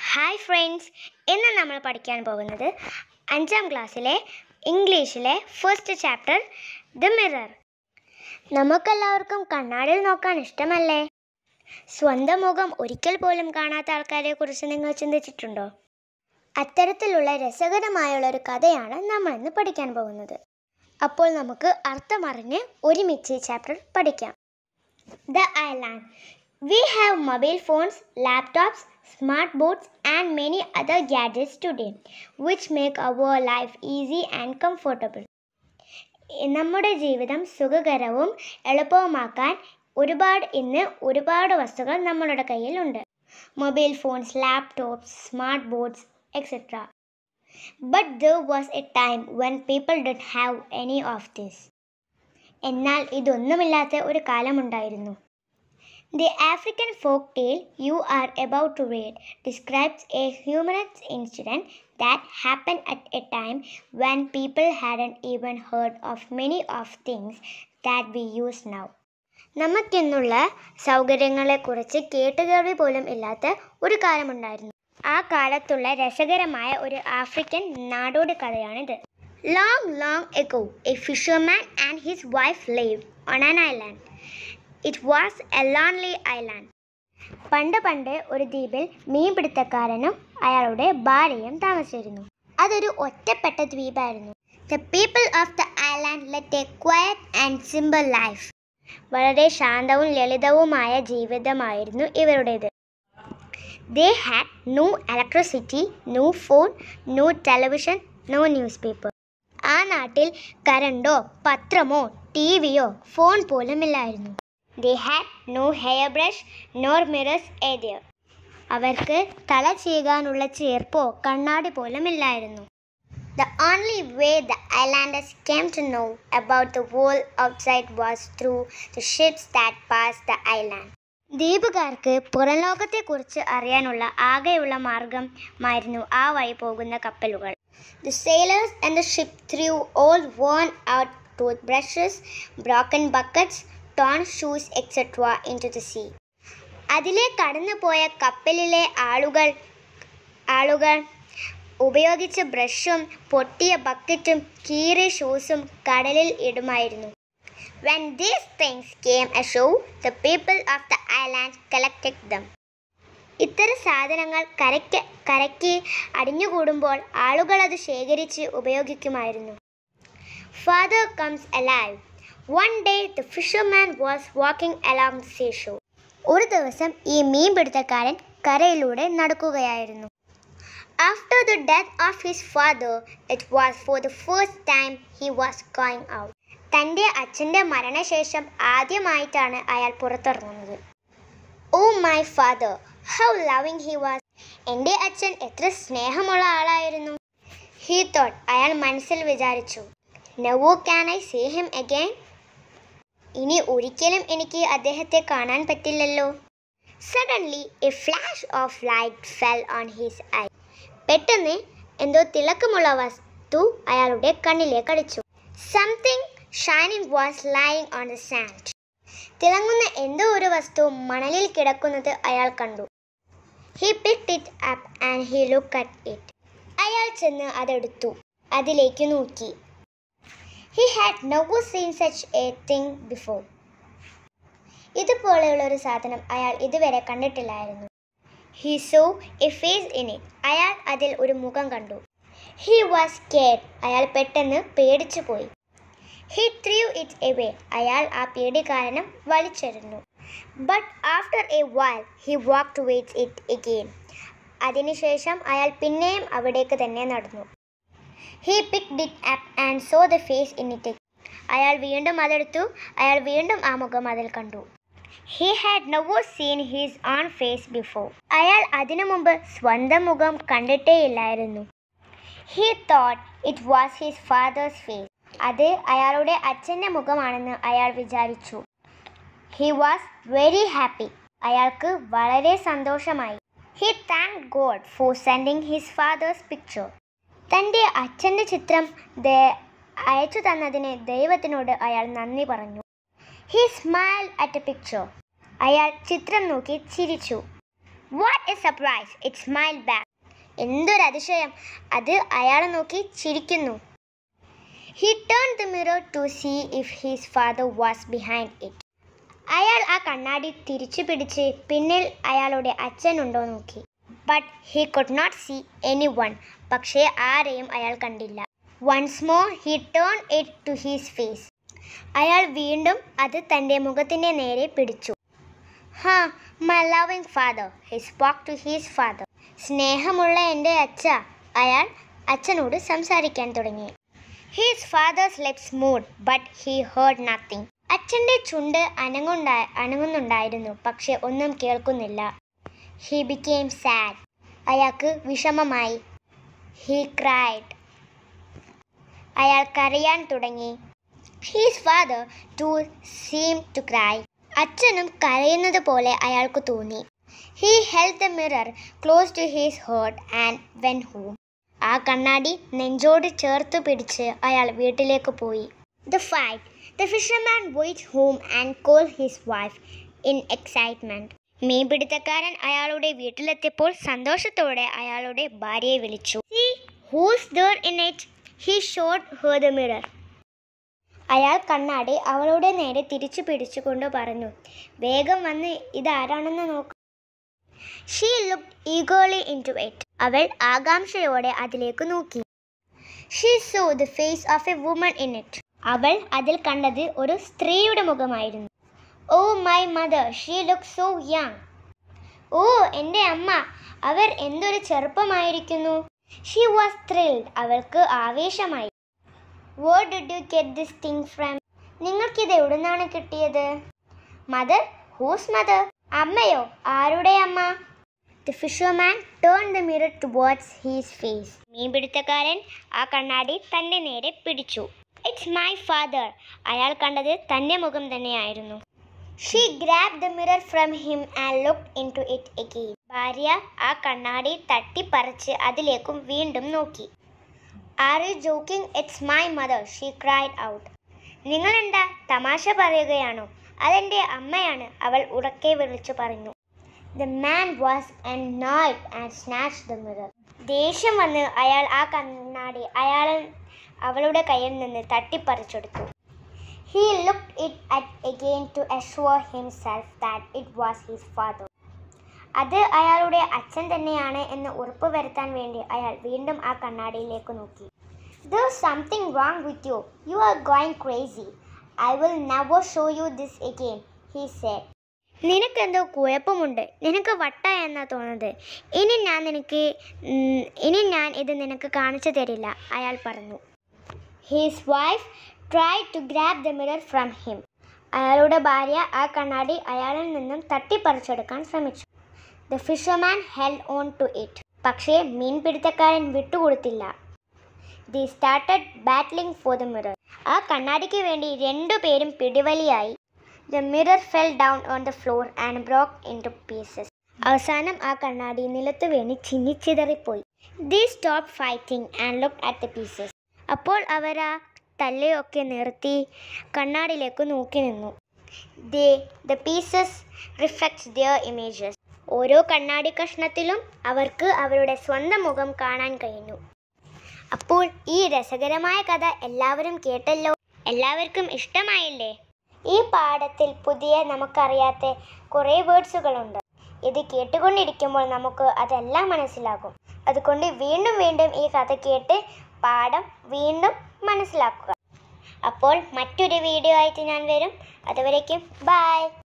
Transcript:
Hi friends ഇന്ന് നമ്മൾ പഠിക്കാൻ പോകുന്നത് അഞ്ചാം ക്ലാസ്സിലെ ഇംഗ്ലീഷിലെ ഫസ്റ്റ് ചാപ്റ്റർ ദ മിറർ നമുക്കെല്ലാവർക്കും കണ്ണാടിയിൽ നോക്കാൻ ഇഷ്ടമല്ലേ സ്വന്തം മുഖം ഒരിക്കൽ പോലും കാണാത്ത ആൾക്കാരെ കുറിച്ച് നിങ്ങൾ ചിന്തിച്ചിട്ടുണ്ടോ അത്തരത്തിലുള്ള രസകരമായുള്ള ഒരു കഥയാണ് നമ്മൾ ഇന്ന് പഠിക്കാൻ പോകുന്നത് അപ്പോൾ നമുക്ക് അർത്ഥമറിഞ്ഞ് ഒരുമിച്ച് ഈ ചാപ്റ്റർ പഠിക്കാം The island. We have mobile phones, laptops, smart boards, and many other gadgets today, which make our life easy and comfortable. നമ്മുടെ ജീവിതം സുഖകരവും എളുപ്പവുമാക്കാൻ ഒരുപാട് ഇന്ന് ഒരുപാട് വസ്തുക്കൾ നമ്മളുടെ കയ്യിലുണ്ട് mobile phones laptops smart boards etcetera but there was a time when people don't have any of this എന്നാൽ ഇതൊന്നുമില്ലാത്ത ഒരു കാലമുണ്ടായിരുന്നു the African folk tale you are about to read describes a humorous incident that happened at a time when people hadn't even heard of many of things that we use now. നമുക്കിന്നുള്ള സൗകര്യങ്ങളെക്കുറിച്ച് കേട്ടുകേൾവി പോലും ഇല്ലാത്ത ഒരു കാലമുണ്ടായിരുന്നു ആ കാലത്തുള്ള രസകരമായ ഒരു ആഫ്രിക്കൻ നാടോടി കഥയാണിത് Long, long ago, a fisherman and his wife lived on an island. It was a lonely island. പണ്ട് പണ്ട് ഒരു ദ്വീപിൽ മീൻപിടുത്തക്കാരനും അയാളുടെ ഭാര്യയും താമസിച്ചിരുന്നു അതൊരു ഒറ്റപ്പെട്ട ദ്വീപായിരുന്നു the people of the island lead a quiet and simple life വളരെ ശാന്തവും ലളിതവുമായ ജീവിതമായിരുന്നു ഇവരുടേത് they had no electricity no phone no television no news paper ആ നാട്ടിൽ കരണ്ടോ പത്രമോ ടി വിയോ ഫോൺ പോലും ഇല്ലായിരുന്നു they had no hair brush nor mirrors either അവർക്ക് തല ചെയ്യാനുള്ള ചേർപ്പോ കണ്ണാടി പോലും ഇല്ലായിരുന്നു the only way the islanders came to know about the world outside was through the ships that pass the island ദ്വീപുകാർക്ക് പുറം ലോകത്തെക്കുറിച്ച് അറിയാനുള്ള ആകെയുള്ള മാർഗമായിരുന്നു ആ വഴി പോകുന്ന കപ്പലുകൾ The sailors and the ship threw old worn out toothbrushes, broken buckets, torn shoes, etc. into the sea. അതിലെ കടന്നുപോയ കപ്പലിലെ ആളുകൾ ആളുകൾ ഉപയോഗിച്ച ബ്രഷും പൊട്ടിയ ബക്കറ്റും കീറിയ ഷൂസും കടലിൽ ഇടുമായിരുന്നു When these things came ashore, the people of the island collected them. ഇത്തരം സാധനങ്ങൾ കരയ്ക്ക് കരയ്ക്ക് അടിഞ്ഞുകൂടുമ്പോൾ ആളുകൾ അത് ശേഖരിച്ച് ഉപയോഗിക്കുമായിരുന്നു father comes alive one day the fisherman was walking along the seashore ഒരു ദിവസം ഈ മീൻപിടുത്തക്കാരൻ കരയിലൂടെ നടക്കുകയായിരുന്നു after the death of his father it was for the first time he was going out തൻ്റെ അച്ഛൻ്റെ മരണശേഷം ആദ്യമായിട്ടാണ് അയാൾ പുറത്തിറങ്ങുന്നത് oh my father how loving he was എൻ്റെ അച്ഛൻ എത്ര സ്നേഹമുള്ള ആളായിരുന്നു ഹി തോട്ട് അയാൾ മനസ്സിൽ വിചാരിച്ചു now can I see him again ഇനി ഒരിക്കലും എനിക്ക് അദ്ദേഹത്തെ കാണാൻ പറ്റില്ലല്ലോ suddenly a flash of light fell on his eye പെട്ടെന്ന് എന്തോ തിളക്കമുള്ള വസ്തു അയാളുടെ കണ്ണിലേക്ക് അടിച്ചു something shining was lying on the sand തിളങ്ങുന്ന എന്തോ ഒരു വസ്തു മണലിൽ കിടക്കുന്നത് അയാൾ കണ്ടു he picked it up and he look at it അയാൾ ചെന്ന് അതെടുത്തു അതിലേക്ക് നോക്കി he had never seen such a thing before ഇതുപോലെയുള്ള ഒരു സാധനം അയാൾ ഇതുവരെ കണ്ടിട്ടില്ലായിരുന്നു he saw a face in it അയാൾ അതിൽ ഒരു മുഖം കണ്ടു ഹി വാസ് കെയർ അയാൾ പെട്ടെന്ന് പേടിച്ചു പോയി ഹി ത്രീവ് ഇറ്റ് എവേ അയാൾ ആ പേടി കാരണം വലിച്ചെറിഞ്ഞു but after a while he walk towards it again അതിനുശേഷം അയാൾ പിന്നെയും അവിടേക്ക് തന്നെ നടന്നു he picked it up and saw the face in it അയാൾ വീണ്ടും അതെടുത്തു അയാൾ വീണ്ടും ആ മുഖം അതിൽ കണ്ടു he had never seen his own face before അയാൾ അതിനു മുമ്പ് സ്വന്തം മുഖം കണ്ടിട്ടേയില്ലായിരുന്നു he thought it was his father's face അത് അയാളുടെ അച്ഛൻ്റെ മുഖമാണെന്ന് അയാൾ വിചാരിച്ചു ഹി വാസ് വെരി ഹാപ്പി അയാൾക്ക് വളരെ സന്തോഷമായി he thank God for sending his father's picture തൻ്റെ അച്ഛൻ്റെ ചിത്രം അയച്ചു തന്നതിന് ദൈവത്തിനോട് അയാൾ നന്ദി പറഞ്ഞു he smile at a picture അയാൾ ചിത്രം നോക്കി ചിരിച്ചു what a surprise it smile back എന്തൊരു അതിശയം അത് അയാളെ നോക്കി ചിരിക്കുന്നു he turn the mirror to see if his father was behind it അയാൾ ആ കണ്ണാടി തിരിച്ചു പിടിച്ച് പിന്നിൽ അയാളുടെ അച്ഛനുണ്ടോ നോക്കി but he could not see any one പക്ഷേ ആരെയും അയാൾ കണ്ടില്ല once more he turn it to his face അയാൾ വീണ്ടും അത് തൻ്റെ മുഖത്തിൻ്റെ നേരെ പിടിച്ചു ah my loving father he spoke to his father സ്നേഹമുള്ള എൻ്റെ അച്ഛ അയാൾ അച്ഛനോട് സംസാരിക്കാൻ തുടങ്ങി his father's lips moved but he heard nothing അച്ഛൻ്റെ ചുണ്ട് അനങ്ങുണ്ടാ അനങ്ങുന്നുണ്ടായിരുന്നു പക്ഷെ ഒന്നും കേൾക്കുന്നില്ല ഹി ബിക്കെയിം സാഡ് അയാൾക്ക് വിഷമമായി ഹി ക്രൈഡ് അയാൾ കരയാൻ തുടങ്ങി his father to seem to cry അച്ഛനും കരയുന്നത് പോലെ അയാൾക്ക് തോന്നി he held the mirror close to his heart and went home ആ കണ്ണാടി നെഞ്ചോട് ചേർത്ത് പിടിച്ച് അയാൾ വീട്ടിലേക്ക് പോയി the fight the fisherman went home and call his wife in excitement മീൻപിടുത്തക്കാരൻ അയാളുടെ വീട്ടിലെത്തിയപ്പോൾ സന്തോഷത്തോടെ അയാളുടെ ഭാര്യയെ വിളിച്ചു see who's there in it he showed her the mirror അയാൾ കണ്ണാടി അവളുടെ നേരെ തിരിച്ചു പിടിച്ചുകൊണ്ട് പറഞ്ഞു വേഗം വന്ന് ഇതാരാണെന്ന് നോക്ക് she look eagerly into it അവൾ ആകാംക്ഷയോടെ അതിലേക്ക് നോക്കി she saw the face of a woman in it അവൾ അതിൽ കണ്ടത് ഒരു സ്ത്രീയുടെ മുഖമായിരുന്നു oh my mother she look so young ഓ എൻ്റെ അമ്മ അവർ എന്തൊരു ചെറുപ്പമായിരിക്കുന്നു ഷീ വാസ് ത്രിൽഡ് അവൾക്ക് ആവേശമായി where did you get this thing from നിങ്ങൾക്കിത് എവിടുന്നാണ് കിട്ടിയത് മദർ ഹൂസ് മദർ അമ്മയോ ആരുടെ അമ്മ the fisherman turn the mirror towards he's face മീൻപിടുത്തക്കാരൻ ആ കണ്ണാടി തൻ്റെ നേരെ പിടിച്ചു ഇറ്റ്സ് മൈ ഫാദർ അയാൾ കണ്ടത് തൻ്റെ മുഖം തന്നെയായിരുന്നു she grab the mirror from him and look into it again ഭാര്യ ആ കണ്ണാടി തട്ടിപ്പറിച്ച് അതിലേക്കും വീണ്ടും നോക്കി are you joking it's my mother she cried out നിങ്ങളെന്താ തമാശ പറയുകയാണോ അതെൻ്റെ അമ്മയാണ് അവൾ ഉറക്കെ വിളിച്ചു പറഞ്ഞു the man was annoyed and snatch the mirror ദേഷ്യം വന്ന് അയാൾ ആ കണ്ണാടി അയാൾ അവളുടെ കയ്യിൽ നിന്ന് തട്ടിപ്പറിച്ചെടുത്തു he look it at again to assure himself that it was his father അത് അയാളുടെ അച്ഛൻ തന്നെയാണ് എന്ന് ഉറപ്പുവരുത്താൻ വേണ്ടി അയാൾ വീണ്ടും ആ കണ്ണാടിയിലേക്ക് നോക്കി There's something wrong with you. You are going crazy. I will never show you this again, he said. നിനക്കെന്തോ കുഴപ്പമുണ്ട് നിനക്ക് വട്ട എന്നാ തോന്നുന്നത് ഇനി ഞാൻ നിനക്ക് ഉം, ഇനി ഞാൻ ഇത് നിനക്ക് കാണിച്ചു തരില്ല അയാൾ പറഞ്ഞു his wife try to grab the mirror from him അയാളുടെ ഭാര്യ ആ കണ്ണാടി അയാളിൽ നിന്നും തട്ടിപ്പറിച്ചെടുക്കാൻ ശ്രമിച്ചു the fisherman held on to it പക്ഷേ മീൻപിടുത്തക്കാരൻ വിട്ടുകൊടുത്തില്ല they started battling for the mirror ആ കണ്ണാടിക്ക് വേണ്ടി രണ്ടുപേരും പിടിവലിയായി the mirror fell down on the floor and broke into pieces അവസാനം ആ കണ്ണാടി നിലത്ത് വീണ് ചിന്നിച്ചിതറിപ്പോയി they stop fighting and look at the pieces അപ്പോൾ അവർ ആ തല്ലയൊക്കെ നിർത്തി കണ്ണാടിയിലേക്ക് നോക്കി നിന്നു they the pieces reflects their images ഓരോ കണ്ണാടി കഷ്ണത്തിലും അവർക്ക് അവരുടെ സ്വന്തം മുഖം കാണാൻ കഴിഞ്ഞു അപ്പോൾ ഈ രസകരമായ കഥ എല്ലാവരും കേട്ടല്ലോ എല്ലാവർക്കും ഇഷ്ടമായില്ലേ ഈ പാഠത്തിൽ പുതിയ നമുക്കറിയാത്ത കുറേ വേർഡ്സുകളുണ്ട് ഇത് കേട്ടുകൊണ്ടിരിക്കുമ്പോൾ നമുക്ക് അതെല്ലാം മനസ്സിലാകും അതുകൊണ്ട് വീണ്ടും വീണ്ടും ഈ കഥ കേട്ട് പാഠം വീണ്ടും മനസ്സിലാക്കുക അപ്പോൾ മറ്റൊരു വീഡിയോ ആയിട്ട് ഞാൻ വരും അതുവരേക്കും ബൈ